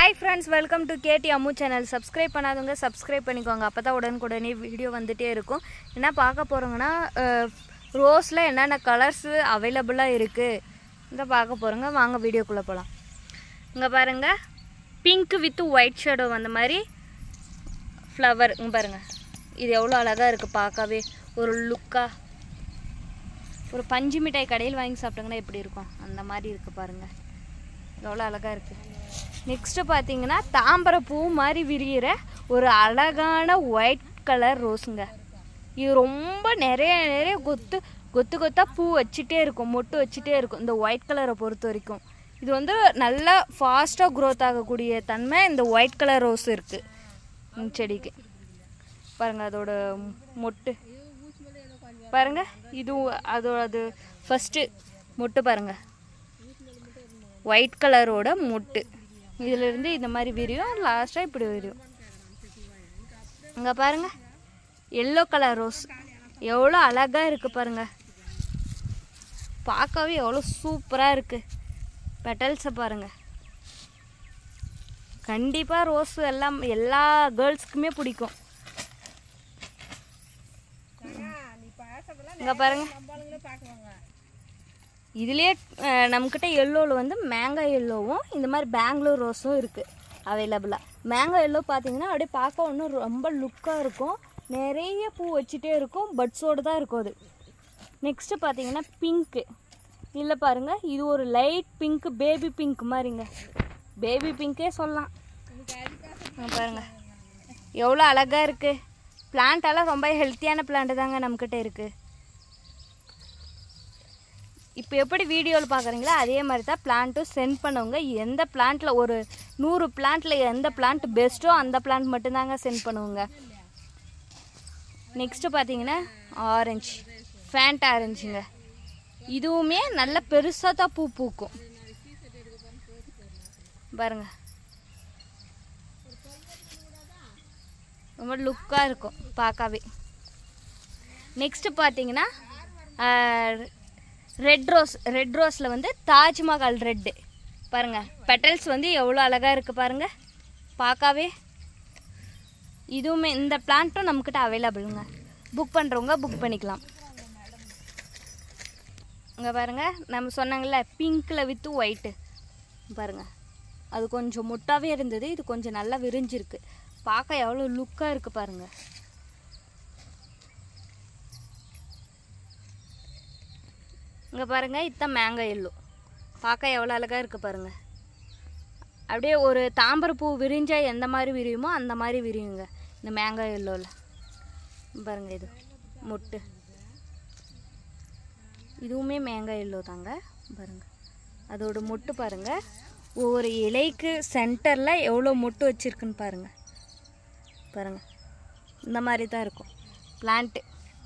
hi friends welcome to KD Ammu channel subscribe பண்ணாதவங்க subscribe பண்ணிக்கோங்க அப்போ தான் உடனுக்குடனே வீடியோ வந்துட்டே இருக்கும் என்ன பார்க்க போகிறோங்கன்னா ரோஸில் என்னென்ன கலர்ஸு அவைலபிளாக இருக்குது இந்த பார்க்க போகிறோங்க வாங்க வீடியோக்குள்ளே போகலாம் இங்கே பாருங்கள் பிங்க் வித் ஒயிட் ஷேடோ வந்த மாதிரி ஃப்ளவர் இங்கே பாருங்கள் இது எவ்வளோ அழகாக இருக்குது பார்க்கவே ஒரு லுக்காக ஒரு பஞ்சு மிட்டாய் கடையில் வாங்கி சாப்பிட்டாங்கன்னா எப்படி இருக்கும் அந்த மாதிரி இருக்குது பாருங்கள் எவ்வளோ அழகாக இருக்குது நெக்ஸ்ட்டு பார்த்தீங்கன்னா தாம்பரை பூ மாதிரி விரிகிற ஒரு அழகான ஒயிட் கலர் ரோஸுங்க இது ரொம்ப நிறைய நிறைய கொத்து கொத்து கொத்தாக பூ வச்சுட்டே இருக்கும் மொட்டு வச்சுட்டே இருக்கும் இந்த ஒயிட் கலரை பொறுத்த வரைக்கும் இது வந்து நல்லா ஃபாஸ்ட்டாக க்ரோத் ஆகக்கூடிய தன்மை இந்த ஒயிட் கலர் ரோஸ் இருக்குது செடிக்கு பாருங்கள் அதோட மொட்டு பாருங்க இது அதோட அது ஃபஸ்ட்டு மொட்டு பாருங்க ஒயிட் கலரோட மொட்டு இதிலிருந்து இந்த மாதிரி விரியும் லாஸ்ட்டாக இப்படி விரியும் இங்கே பாருங்க எல்லோ கலர் ரோஸ் எவ்வளோ அழகாக இருக்குது பாருங்க பார்க்கவே எவ்வளோ சூப்பராக இருக்குது பெட்டல்ஸை பாருங்க கண்டிப்பாக ரோஸ் எல்லாம் எல்லா கேர்ள்ஸ்க்குமே பிடிக்கும் இங்கே பாருங்க இதுலேயே அஹ், நம்மக்கிட்ட எல்லோவில் வந்து மேங்கோ எல்லோவும் இந்த மாதிரி பெங்களூர் ரோஸும் இருக்குது அவைலபிளாக மேங்கோ எல்லோ பார்த்தீங்கன்னா அப்படியே பார்க்க ஒன்றும் ரொம்ப லுக்காக இருக்கும் நிறைய பூ வச்சுட்டே இருக்கும் பட்ஸோடு தான் இருக்கும் அது நெக்ஸ்ட்டு பார்த்தீங்கன்னா பிங்க்கு இல்லை பாருங்கள் இது ஒரு லைட் பிங்க் பேபி பிங்க் மாதிரிங்க பேபி பிங்க்கே சொல்லலாம் இங்க பாருங்க எவ்வளோ அழகாக இருக்குது பிளான்ட் எல்லாம் ரொம்ப ஹெல்த்தியான பிளான்ட் தாங்க நம்மக்கிட்ட இருக்குது இப்போ எப்படி வீடியோவில் பார்க்குறீங்களோ அதே மாதிரி தான் பிளான்ட்டும் சென்ட் பண்ணவங்க எந்த பிளான்ட்டில் ஒரு நூறு பிளான்ட்டில் எந்த பிளான்ட் பெஸ்ட்டோ அந்த பிளான்ட் மட்டும்தாங்க சென்ட் பண்ணுவோங்க நெக்ஸ்ட்டு பார்த்தீங்கன்னா ஆரஞ்சு ஃபேண்ட் ஆரஞ்சுங்க இதுவுமே நல்ல பெருசாக தான் பூ பூக்கும் பாருங்க ரொம்ப லுக்காக இருக்கும் பார்க்கவே நெக்ஸ்ட்டு பார்த்தீங்கன்னா ரெட் ரோஸ் ரெட் ரோஸில் வந்து தாஜ்மஹால் ரெட்டு பாருங்கள் பெட்டல்ஸ் வந்து எவ்வளோ அழகாக இருக்குது பாருங்கள் பார்க்கவே இதுவுமே இந்த பிளான்ட்டும் நம்மக்கிட்ட அவைலபிளுங்க புக் பண்ணுறவங்க புக் பண்ணிக்கலாம் இங்கே பாருங்கள் நம்ம சொன்னாங்கல்ல பிங்க்கில் வித்து ஒயிட்டு பாருங்கள் அது கொஞ்சம் முட்டாவே இருந்தது இது கொஞ்சம் நல்லா விரிஞ்சிருக்கு பார்க்க எவ்வளோ லுக்காக இருக்குது பாருங்கள் இங்கே பாருங்கள் இதுதான் மேங்கோ எல்லோ பார்க்க எவ்வளோ அழகாக இருக்குது பாருங்கள் அப்படியே ஒரு தாம்பரை பூ விரிஞ்சா எந்த மாதிரி விரியுமோ அந்த மாதிரி விரியுங்க இந்த மேங்கோ எல்லோவில் பாருங்க இது மொட்டு இதுவுமே மேங்கோ எல்லோ தாங்க பாருங்க அதோட மொட்டு பாருங்க ஒவ்வொரு இலைக்கு சென்டரில் எவ்வளோ மொட்டு வச்சுருக்குன்னு பாருங்க பாருங்க இந்த மாதிரி தான் இருக்கும் பிளான்ட்டு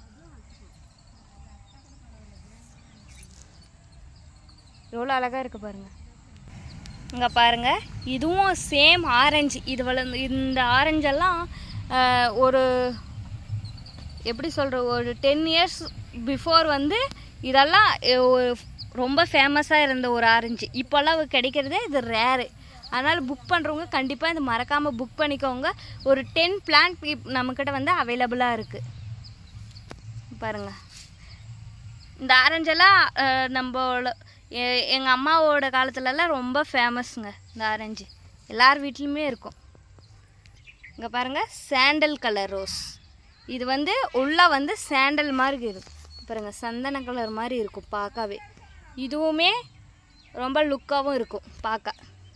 எவ்வளோ அழகாக இருக்குது பாருங்கள் இங்கே பாருங்கள் இதுவும் சேம் ஆரஞ்சு இது வளர்ந்து இந்த ஆரஞ்செல்லாம் ஆஹ், ஒரு எப்படி சொல்கிற ஒரு டென் இயர்ஸ் பிஃபோர் வந்து இதெல்லாம் எ- ஒரு ரொம்ப ஃபேமஸாக இருந்த ஒரு ஆரஞ்சு இப்போல்லாம் கிடைக்கிறதே இது ரேரு அதனால் புக் பண்ணுறவங்க கண்டிப்பாக இது மறக்காமல் புக் பண்ணிக்கோங்க ஒரு டென் பிளான்ட் நம்மக்கிட்ட வந்து அவைலபிளாக இருக்குது பாருங்கள் இந்த ஆரஞ்செல்லாம் அஹ், நம்மள எங்கள் அம்மாவோட காலத்துலலாம் ரொம்ப ஃபேமஸ்ங்க இந்த ஆரஞ்சு எல்லார் வீட்லேயுமே இருக்கும் இங்கே பாருங்கள் சாண்டல் கலர் ரோஸ் இது வந்து உள்ளே வந்து சாண்டல் மாதிரி இருக்கும் பாருங்கள் சந்தன கலர் மாதிரி இருக்கும் பார்க்கவே இதுவுமே ரொம்ப லுக்காகவும் இருக்கும் பார்க்க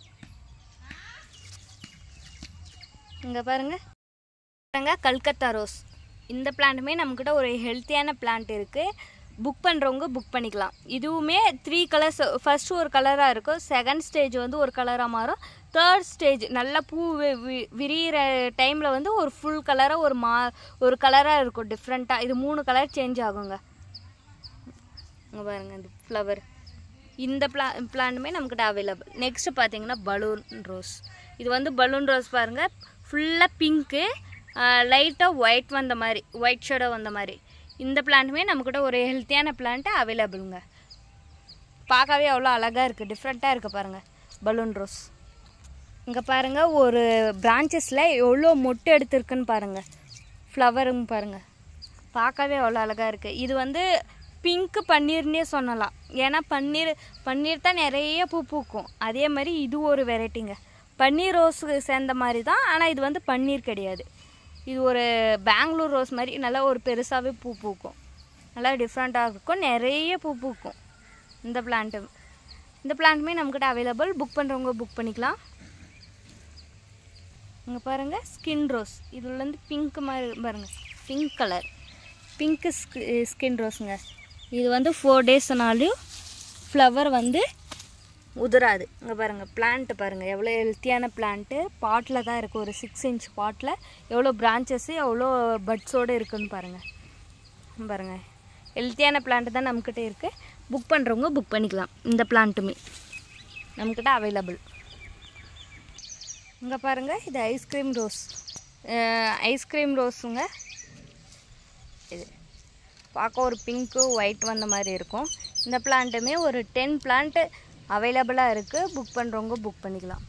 இங்கே பாருங்கள் பாருங்க கல்கத்தா ரோஸ் இந்த பிளான்ட்டுமே நம்மக்கிட்ட ஒரு ஹெல்த்தியான பிளான்ட் இருக்குது புக் பண்ணுறவங்க புக் பண்ணிக்கலாம் இதுவுமே த்ரீ கலர்ஸ் ஃபர்ஸ்ட் ஒரு கலராக இருக்கும் செகண்ட் ஸ்டேஜ் வந்து ஒரு கலராக மாறும் தேர்ட் ஸ்டேஜ் நல்லா பூ வி- வி- விரியிற டைமில் வந்து ஒரு ஃபுல் கலராக ஒரு மா ஒரு கலராக இருக்கும் டிஃப்ரெண்ட்டாக இது மூணு கலர் சேஞ்ச் ஆகுங்க இங்கே பாருங்க இந்த ஃப்ளவர் இந்த பிளா பிளான்ட்டுமே நம்மக்கிட்ட அவைலபிள் நெக்ஸ்ட்டு பார்த்தீங்கன்னா பலூன் ரோஸ் இது வந்து பலூன் ரோஸ் பாருங்கள் ஃபுல்லாக பிங்க்கு லைட்டாக ஒயிட் வந்த மாதிரி ஒயிட் ஷேடோ வந்த மாதிரி இந்த பிளான்ட்டுமே நம்மக்கிட்ட ஒரு ஹெல்த்தியான பிளான்ட்டு அவைலபிளுங்க பார்க்கவே அவ்வளோ அழகாக இருக்குது டிஃப்ரெண்ட்டாக இருக்குது பாருங்கள் பலூன் ரோஸ் இங்கே பாருங்கள் ஒரு பிரான்ச்சஸில் எவ்வளோ மொட்டு எடுத்திருக்குன்னு பாருங்கள் ஃப்ளவரும் பாருங்கள் பார்க்கவே அவ்வளோ அழகாக இருக்குது இது வந்து பிங்க் பன்னீர்னே சொல்லலாம் ஏன்னா பன்னீர் பன்னீர் தான் நிறைய பூ பூக்கும் அதே மாதிரி இது ஒரு வெரைட்டிங்க பன்னீர் ரோஸுக்கு சேர்ந்த மாதிரி தான் ஆனால் இது வந்து பன்னீர் கிடையாது இது ஒரு பெங்களூர் ரோஸ் மாதிரி நல்லா ஒரு பெருசாகவே பூ பூக்கும் நல்லா டிஃப்ரெண்ட்டாக இருக்கும் நிறைய பூ பூக்கும் இந்த பிளான்ட்டு இந்த பிளான்ட்டுமே நம்மக்கிட்ட அவைலபிள் புக் பண்ணுறவங்க புக் பண்ணிக்கலாம் இங்கே பாருங்கள் ஸ்கின் ரோஸ் இதுலேருந்து பிங்க் மாதிரி பாருங்கள் பிங்க் கலர் பிங்க்கு ஸ்கின் ரோஸுங்க இது வந்து ஃபோர் டேஸ்னாலையும் ஃப்ளவர் வந்து உதிராது இங்கே பாருங்கள் பிளான்ட்டு பாருங்கள் எவ்வளோ ஹெல்த்தியான பிளான்ட்டு பாட்டில் தான் இருக்குது ஒரு சிக்ஸ் இன்ச் பாட்டில் எவ்வளோ பிரான்ச்சஸ்ஸு எவ்வளோ பட்ஸோடு இருக்குன்னு பாருங்கள் பாருங்கள் ஹெல்த்தியான பிளான்ட்டு தான் நம்மக்கிட்ட இருக்குது புக் பண்ணுறவங்க புக் பண்ணிக்கலாம் இந்த பிளான்ட்டுமே நம்மக்கிட்ட அவைலபிள் இங்கே பாருங்கள் இது ஐஸ்கிரீம் ரோஸ் ஐஸ்கிரீம் ரோஸுங்க இது பார்க்க ஒரு பிங்க்கு ஒயிட் வந்த மாதிரி இருக்கும் இந்த பிளான்ட்டுமே ஒரு டென் பிளான்ட்டு அவைலபிளாக இருக்குது புக் பண்ணுறவங்க புக் பண்ணிக்கலாம்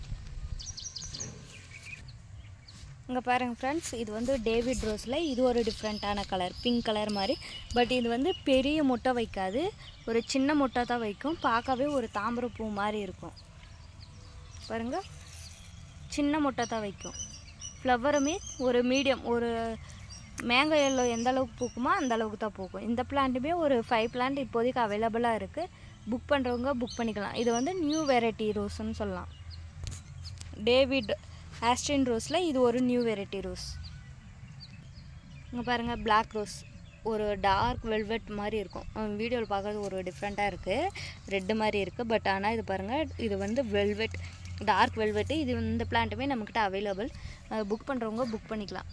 இங்கே பாருங்கள் ஃப்ரெண்ட்ஸ் இது வந்து டேவிட் ரோஸில் இது ஒரு டிஃப்ரெண்ட்டான கலர் பிங்க் கலர் மாதிரி பட் இது வந்து பெரிய முட்டை வைக்காது ஒரு சின்ன முட்டை தான் வைக்கும் பார்க்கவே ஒரு தாமரை பூ மாதிரி இருக்கும் பாருங்கள் சின்ன முட்டை தான் வைக்கும் ஃப்ளவருமே ஒரு மீடியம் ஒரு மேங்கோ எல்லோ எந்த அளவுக்கு பூக்குமோ அந்த அளவுக்கு தான் பூக்கும் இந்த பிளான்ட்டுமே ஒரு ஃபைவ் பிளான்ட் இப்போதைக்கு அவைலபிளாக இருக்குது புக் பண்ணுறவங்க புக் பண்ணிக்கலாம் இது வந்து நியூ வெரைட்டி ரோஸ்ன்னு சொல்லலாம் டேவிட் ஆஸ்டின் ரோஸில் இது ஒரு நியூ வெரைட்டி ரோஸ் இங்கே பாருங்கள் பிளாக் ரோஸ் ஒரு டார்க் வெல்வெட் மாதிரி இருக்கும் வீடியோவில் பார்க்குறது ஒரு டிஃப்ரெண்ட்டாக இருக்குது ரெட்டு மாதிரி இருக்குது பட் ஆனால் இது பாருங்கள் இது வந்து வெல்வெட் டார்க் வெல்வெட்டு இது இந்த பிளான்ட்டுமே நம்மக்கிட்ட அவைலபிள் புக் பண்ணுறவங்க புக் பண்ணிக்கலாம்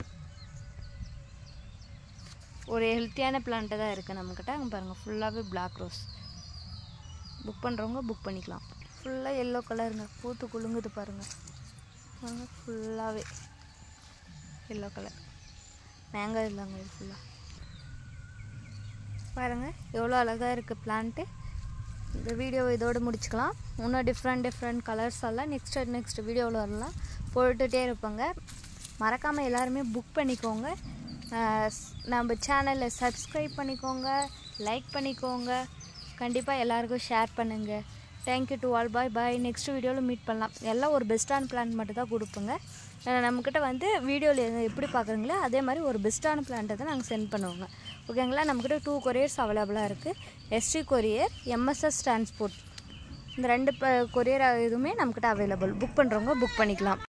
ஒரு ஹெல்த்தியான பிளான்ட்டு தான் இருக்குது நம்மக்கிட்ட அங்கே பாருங்கள் ஃபுல்லாகவே பிளாக் ரோஸ் புக் பண்ணுறவங்க புக் பண்ணிக்கலாம் ஃபுல்லாக எல்லோ கலருங்க பூத்து குலுங்குது பாருங்கள் பாருங்கள் ஃபுல்லாகவே எல்லோ கலர் மேங்கோ இல்லைங்க இது ஃபுல்லாக பாருங்கள் எவ்வளோ அழகாக இருக்குது பிளான்ட்டு இந்த வீடியோ இதோடு முடிச்சுக்கலாம் இன்னும் டிஃப்ரெண்ட் டிஃப்ரெண்ட் கலர்ஸ் எல்லாம் நெக்ஸ்ட் நெக்ஸ்ட் வீடியோவில் வரலாம் போட்டுகிட்டே இருப்பாங்க மறக்காமல் எல்லாருமே புக் பண்ணிக்கோங்க ஆஹ் ஸ்- நம்ம சேனலை சப்ஸ்கிரைப் பண்ணிக்கோங்க லைக் பண்ணிக்கோங்க கண்டிப்பாக எல்லாருக்கும் ஷேர் பண்ணுங்கள் thank you to all bye bye next வீடியோவில் மீட் பண்ணலாம் எல்லாம் ஒரு பெஸ்ட்டான பிளான் மட்டும் தான் கொடுப்போங்க ஆஹ் நம்மக்கிட்ட வந்து வீடியோவில் எப்படி பார்க்குறீங்களோ அதே மாதிரி ஒரு பெஸ்ட்டான பிளான்ட்டை தான் நாங்கள் சென்ட் பண்ணுவோங்க ஓகேங்களா நம்மக்கிட்ட டூ கொரியர்ஸ் அவைலபிளாக இருக்குது எஸ்டி கொரியர் எம்எஸ்எஸ் டிரான்ஸ்போர்ட் இந்த ரெண்டு கொரியர் இதுவுமே நம்மக்கிட்ட அவைலபிள் புக் பண்ணுறவங்க புக் பண்ணிக்கலாம்